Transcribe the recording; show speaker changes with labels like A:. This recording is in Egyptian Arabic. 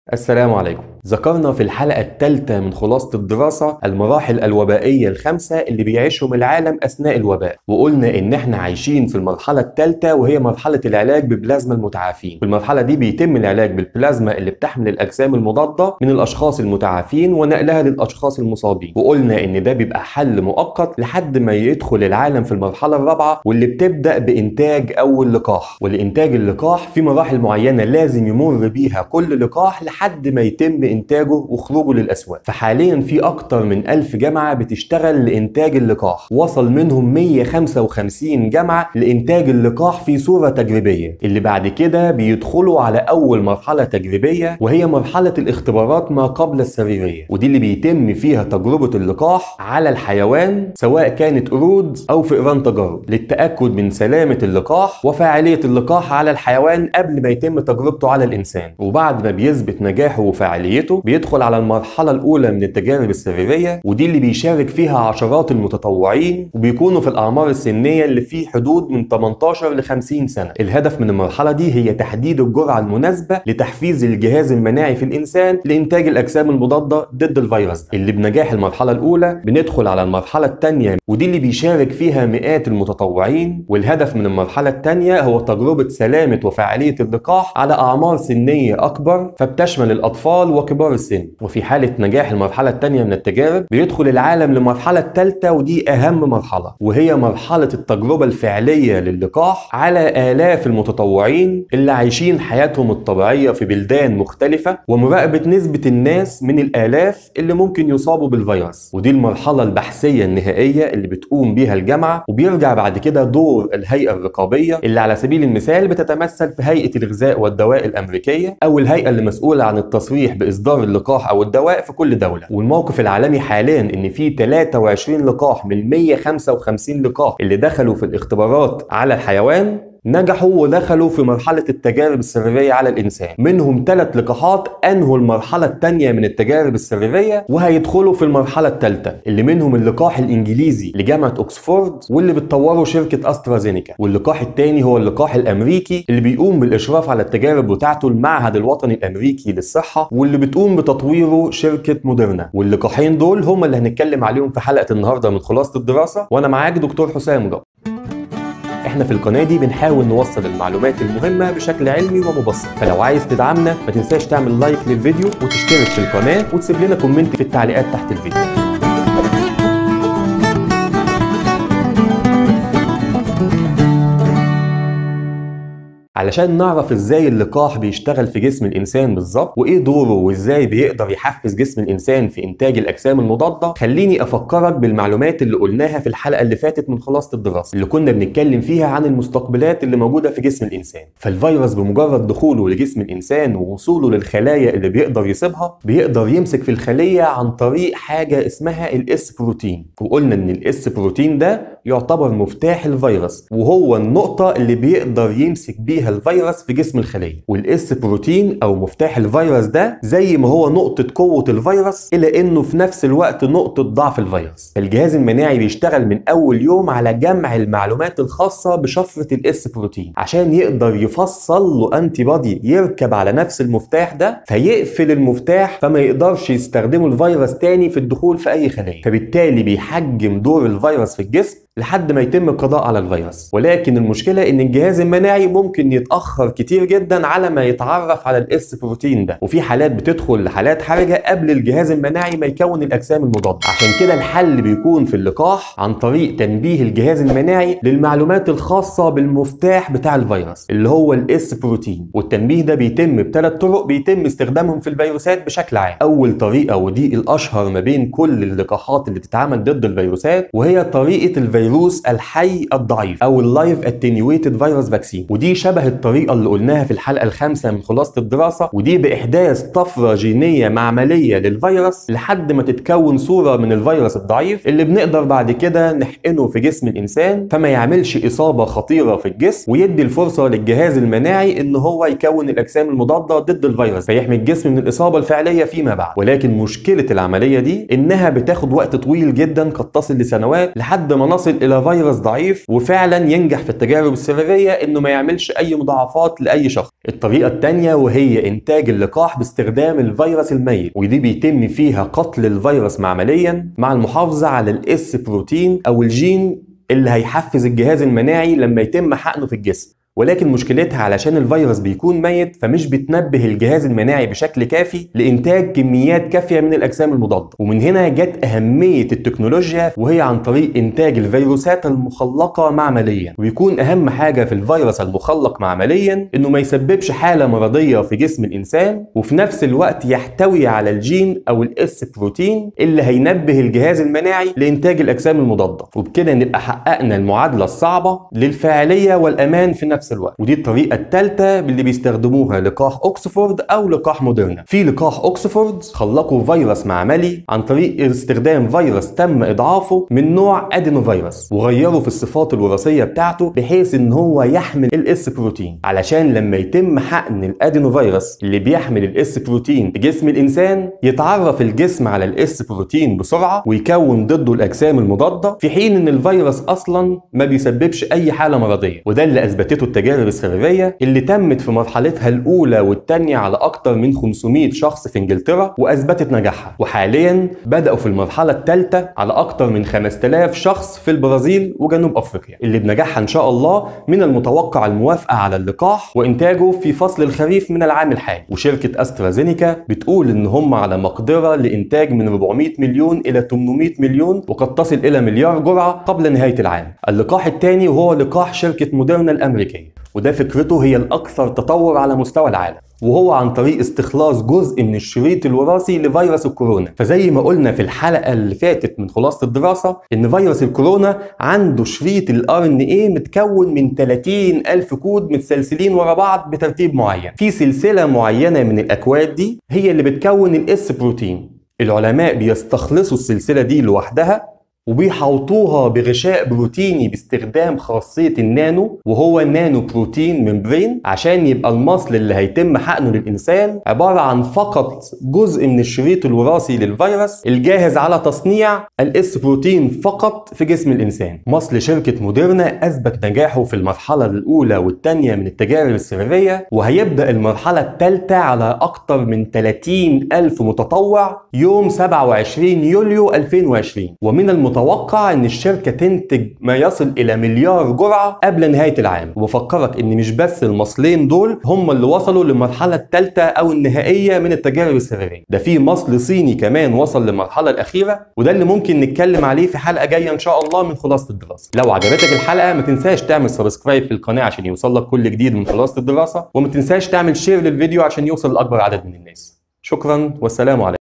A: السلام عليكم ذكرنا في الحلقة الثالثة من خلاصة الدراسة المراحل الوبائية الخمسة اللي بيعيشهم العالم أثناء الوباء وقلنا إن إحنا عايشين في المرحلة الثالثة وهي مرحلة العلاج ببلازما المتعافين في المرحلة دي بيتم العلاج بالبلازما اللي بتحمل الأجسام المضادة من الأشخاص المتعافين ونقلها للأشخاص المصابين وقلنا إن ده بيبقى حل مؤقت لحد ما يدخل العالم في المرحلة الرابعة واللي بتبدأ بإنتاج أول لقاح ولإنتاج اللقاح في مراحل معينة لازم يمر بيها كل لقاح لحد ما يتم إنتاجه وخروجه للأسواق فحاليا في أكتر من ألف جامعة بتشتغل لإنتاج اللقاح وصل منهم 155 جامعة لإنتاج اللقاح في صورة تجريبية اللي بعد كده بيدخلوا على أول مرحلة تجريبية وهي مرحلة الاختبارات ما قبل السريرية ودي اللي بيتم فيها تجربة اللقاح على الحيوان سواء كانت قرود أو فئران تجارب للتأكد من سلامة اللقاح وفاعلية اللقاح على الحيوان قبل ما يتم تجربته على الإنسان وبعد ما بيثبت نجاحه وفاعليته بيدخل على المرحلة الأولى من التجارب السريرية ودي اللي بيشارك فيها عشرات المتطوعين وبيكونوا في الأعمار السنية اللي في حدود من 18 ل 50 سنة الهدف من المرحلة دي هي تحديد الجرعة المناسبة لتحفيز الجهاز المناعي في الإنسان لإنتاج الأجسام المضادة ضد الفيروس ده اللي بنجاح المرحلة الأولى بندخل على المرحلة الثانية ودي اللي بيشارك فيها مئات المتطوعين والهدف من المرحلة الثانية هو تجربة سلامة وفاعلية اللقاح على أعمار سنية أكبر فبتشمل الأطفال وكبار السن وفي حالة نجاح المرحلة الثانية من التجارب بيدخل العالم للمرحلة الثالثة ودي أهم مرحلة وهي مرحلة التجربة الفعلية للقاح على آلاف المتطوعين اللي عايشين حياتهم الطبيعية في بلدان مختلفة ومراقبة نسبة الناس من الآلاف اللي ممكن يصابوا بالفيروس ودي المرحلة البحثية النهائية اللي بتقوم بيها الجامعة وبيرجع بعد كده دور الهيئة الرقابية اللي على سبيل المثال بتتمثل في هيئة الغذاء والدواء الأمريكية أو الهيئة اللي مسؤولة عن التصريح بإصدار اللقاح أو الدواء في كل دولة والموقف العالمي حاليا إن في 23 لقاح من 155 لقاح اللي دخلوا في الاختبارات على الحيوان نجحوا ودخلوا في مرحلة التجارب السريرية على الإنسان منهم ثلاث لقاحات أنهوا المرحلة الثانية من التجارب السريرية وهيدخلوا في المرحلة الثالثة اللي منهم اللقاح الإنجليزي لجامعة أكسفورد واللي بتطوره شركة أسترازينيكا واللقاح الثاني هو اللقاح الأمريكي اللي بيقوم بالإشراف على التجارب بتاعته المعهد الوطني الأمريكي للصحة واللي بتقوم بتطويره شركة موديرنا واللقاحين دول هم اللي هنتكلم عليهم في حلقة النهاردة من خلاصة الدراسة وأنا معاك دكتور حسام رب احنا في القناه دي بنحاول نوصل المعلومات المهمه بشكل علمي ومبسط فلو عايز تدعمنا ما تنساش تعمل لايك للفيديو وتشترك في القناه وتسيب لنا كومنت في التعليقات تحت الفيديو علشان نعرف ازاي اللقاح بيشتغل في جسم الانسان بالظبط وايه دوره وازاي بيقدر يحفز جسم الانسان في انتاج الاجسام المضاده خليني افكرك بالمعلومات اللي قلناها في الحلقه اللي فاتت من خلاصه الدراسه اللي كنا بنتكلم فيها عن المستقبلات اللي موجوده في جسم الانسان فالفيروس بمجرد دخوله لجسم الانسان ووصوله للخلايا اللي بيقدر يصيبها بيقدر يمسك في الخليه عن طريق حاجه اسمها الاس بروتين وقلنا ان الاس بروتين ده يعتبر مفتاح الفيروس وهو النقطه اللي بيقدر يمسك بيها الفيروس في جسم الخليه والاس بروتين او مفتاح الفيروس ده زي ما هو نقطه قوه الفيروس الا انه في نفس الوقت نقطه ضعف الفيروس فالجهاز المناعي بيشتغل من اول يوم على جمع المعلومات الخاصه بشفره الاس بروتين عشان يقدر يفصل له انتي بودي يركب على نفس المفتاح ده فيقفل المفتاح فما يقدرش يستخدمه الفيروس تاني في الدخول في اي خليه فبالتالي بيحجم دور الفيروس في الجسم لحد ما يتم القضاء على الفيروس ولكن المشكله ان الجهاز المناعي ممكن يتاخر كتير جدا على ما يتعرف على الاس بروتين ده وفي حالات بتدخل لحالات حرجه قبل الجهاز المناعي ما يكون الاجسام المضاده عشان كده الحل بيكون في اللقاح عن طريق تنبيه الجهاز المناعي للمعلومات الخاصه بالمفتاح بتاع الفيروس اللي هو الاس بروتين والتنبيه ده بيتم بثلاث طرق بيتم استخدامهم في الفيروسات بشكل عام اول طريقه ودي الاشهر ما بين كل اللقاحات اللي بتتعمل ضد الفيروسات وهي طريقه الفيروس الفيروس الحي الضعيف او اللايف اتنيويتد فيروس فاكسين ودي شبه الطريقه اللي قلناها في الحلقه الخامسه من خلاصه الدراسه ودي باحداث طفره جينيه معمليه للفيروس لحد ما تتكون صوره من الفيروس الضعيف اللي بنقدر بعد كده نحقنه في جسم الانسان فما يعملش اصابه خطيره في الجسم ويدي الفرصه للجهاز المناعي ان هو يكون الاجسام المضاده ضد الفيروس فيحمي الجسم من الاصابه الفعليه فيما بعد ولكن مشكله العمليه دي انها بتاخد وقت طويل جدا قد تصل لسنوات لحد ما نصل الى فيروس ضعيف وفعلا ينجح في التجارب السريريه انه ما يعملش اي مضاعفات لاي شخص الطريقه الثانيه وهي انتاج اللقاح باستخدام الفيروس الميت ودي بيتم فيها قتل الفيروس معمليا مع المحافظه على الاس بروتين او الجين اللي هيحفز الجهاز المناعي لما يتم حقنه في الجسم ولكن مشكلتها علشان الفيروس بيكون ميت فمش بتنبه الجهاز المناعي بشكل كافي لإنتاج كميات كافية من الأجسام المضادة ومن هنا جت أهمية التكنولوجيا وهي عن طريق إنتاج الفيروسات المخلقة معمليا ويكون أهم حاجة في الفيروس المخلق معمليا إنه ما يسببش حالة مرضية في جسم الإنسان وفي نفس الوقت يحتوي على الجين أو الإس بروتين اللي هينبه الجهاز المناعي لإنتاج الأجسام المضادة وبكده نبقى حققنا المعادلة الصعبة للفاعلية والأمان في نفس الوقت ودي الطريقة الثالثة اللي بيستخدموها لقاح أكسفورد أو لقاح موديرنا في لقاح أكسفورد خلقوا فيروس معملي عن طريق استخدام فيروس تم إضعافه من نوع أدينو فيروس وغيروا في الصفات الوراثية بتاعته بحيث إن هو يحمل الإس بروتين علشان لما يتم حقن الأدينو فيروس اللي بيحمل الإس بروتين في جسم الإنسان يتعرف الجسم على الإس بروتين بسرعة ويكون ضده الأجسام المضادة في حين إن الفيروس أصلا ما بيسببش أي حالة مرضية وده اللي أثبتته التجارب السريرية اللي تمت في مرحلتها الأولى والثانية على أكثر من 500 شخص في إنجلترا وأثبتت نجاحها وحاليا بدأوا في المرحلة الثالثة على أكثر من 5000 شخص في البرازيل وجنوب أفريقيا اللي بنجاحها إن شاء الله من المتوقع الموافقة على اللقاح وإنتاجه في فصل الخريف من العام الحالي وشركة أسترازينيكا بتقول إن هم على مقدرة لإنتاج من 400 مليون إلى 800 مليون وقد تصل إلى مليار جرعة قبل نهاية العام اللقاح الثاني وهو لقاح شركة موديرنا الأمريكية وده فكرته هي الأكثر تطور على مستوى العالم وهو عن طريق استخلاص جزء من الشريط الوراثي لفيروس الكورونا فزي ما قلنا في الحلقة اللي فاتت من خلاصة الدراسة ان فيروس الكورونا عنده شريط الار ان ايه متكون من 30 الف كود متسلسلين ورا بعض بترتيب معين في سلسلة معينة من الاكواد دي هي اللي بتكون الاس بروتين العلماء بيستخلصوا السلسلة دي لوحدها وبيحوطوها بغشاء بروتيني باستخدام خاصية النانو وهو النانو بروتين ممبرين عشان يبقى المصل اللي هيتم حقنه للإنسان عبارة عن فقط جزء من الشريط الوراثي للفيروس الجاهز على تصنيع الاس بروتين فقط في جسم الإنسان مصل شركة موديرنا أثبت نجاحه في المرحلة الأولى والثانية من التجارب السريرية وهيبدأ المرحلة الثالثة على أكثر من 30 ألف متطوع يوم 27 يوليو 2020 ومن المتوقع متوقع ان الشركه تنتج ما يصل الى مليار جرعه قبل نهايه العام وبفكرك ان مش بس المصلين دول هم اللي وصلوا للمرحله الثالثه او النهائيه من التجارب السريريه ده في مصل صيني كمان وصل للمرحله الاخيره وده اللي ممكن نتكلم عليه في حلقه جايه ان شاء الله من خلاصه الدراسه لو عجبتك الحلقه ما تنساش تعمل سبسكرايب في القناه عشان يوصلك كل جديد من خلاصه الدراسه وما تنساش تعمل شير للفيديو عشان يوصل لاكبر عدد من الناس شكرا والسلام عليكم